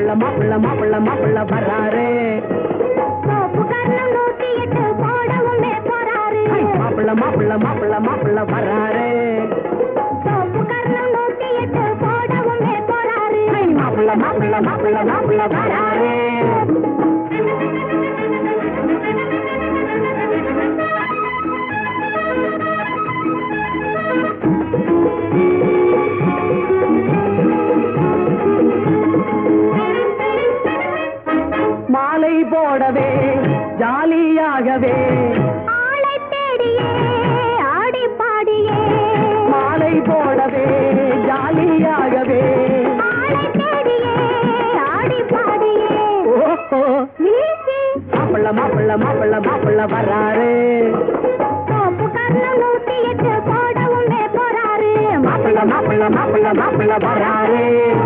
மாப்பிள்ள மாப்பிள்ள மாப்பிள்ள மாப்பிள்ள வர்றாரு சோப்பு கர்ணம் நூத்தி எட்டு போடவுமே போறாரு மாப்பிள்ள மாப்பிள்ள மாப்பிள்ள மாப்பிள்ள வர்றாரு சோப்பு கர்ணம் நூத்தி எட்டு போடவுமே போறாரு மாப்பிள்ள மாப்பிள்ள மாப்பிள்ள மாப்பிள்ள வர்றாரு மாலை போடவே ஜாலியாகவே ஆளை தேடியே ஆடி பாடியே மாலை போடவே ஜாலியாகவே ஆளை தேடியே ஆடி பாடியே ஓஹோ வீசி மாப்பிள்ள மாப்பிள்ள மாப்பிள்ள மாப்பிள்ள வர்றாரு சோப்பு கர்ணம் நூத்தி எட்டு போடவுமே போறாரு மாப்பிள்ள மாப்பிள்ள மாப்பிள்ள மாப்பிள்ள வர்றாரு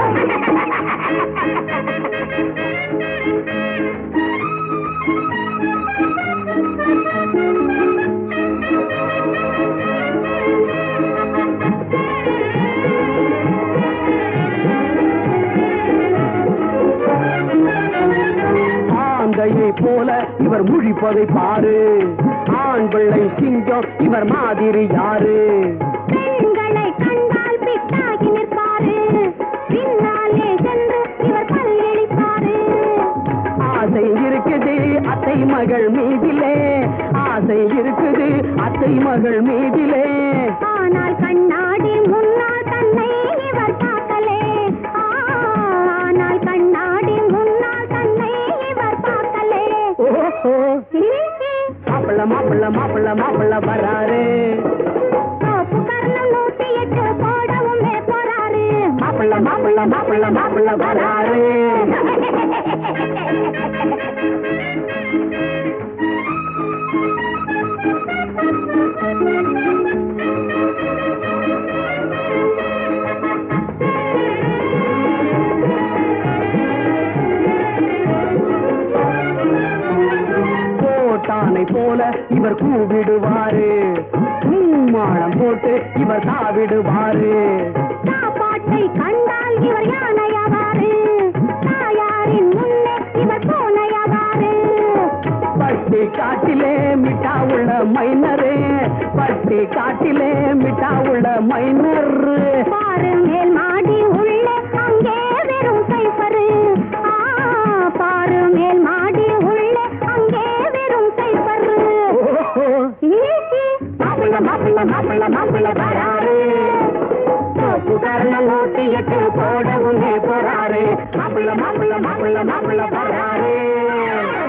ஆந்தையை போல இவர் முழிப்பதை பாரு ஆண் பிள்ளை சிங்கம் இவர் மாதிரி யாரு பெண்களை கண்டால் பிட்டாகி நிற்பாரு பின்னாலே சென்று இவர் பல்லிழிப்பாரு ஆசை இருக்குது அத்தை மகள் மீதிலே ஆசை இருக்குது அத்தை மகள் மீதிலே ஆனால் கண்ணாடி முன்னால் தன்னை இவர் பார்க்கலே ஆ, ஆனால் கண்ணாடி முன்னால் தன்னை இவர் பார்க்கலே ஓஹோ மாப்பிள்ள மாப்பிள்ள மாப்பிள்ள மாப்பிள்ள வர்றாரு சோப்பு கர்ணம் நூத்தி எட்டு போடவுமே போறாரு மாப்பிள்ள மாப்பிள்ள மாப்பிள்ள மாப்பிள்ள வர்றாரு கோட்டானை போல இவர் கூவிடுவாரு மாளம் போட்டு இவர் தாவிடுவாரு சாப்பாட்டை கண்டால் இவர் யானையாவாரு தாயாரின் முன்னே இவர் பூனையாவாரு பட்டி காட்டிலே மிட்டா உள்ள மைனரு பட்டி காட்டிலே மிட்டா உள்ள மைனர் பாரு மேல் மாடி உள்ளே அங்கே வெறும் சைஃபரு ஆ, பாரு மேல் மாடி உள்ளே அங்கே வெறும் சைஃபரு ஓஹோ மாப்பிள்ள மாப்பிள்ள மாப்பிள்ள மாப்பிள்ள வராரு புகாரில் நூத்தி எட்டு போடவுமே போறாரு மாப்பிள்ள மாப்பிள்ள மாப்பிள்ள மாப்பிள்ள வராரு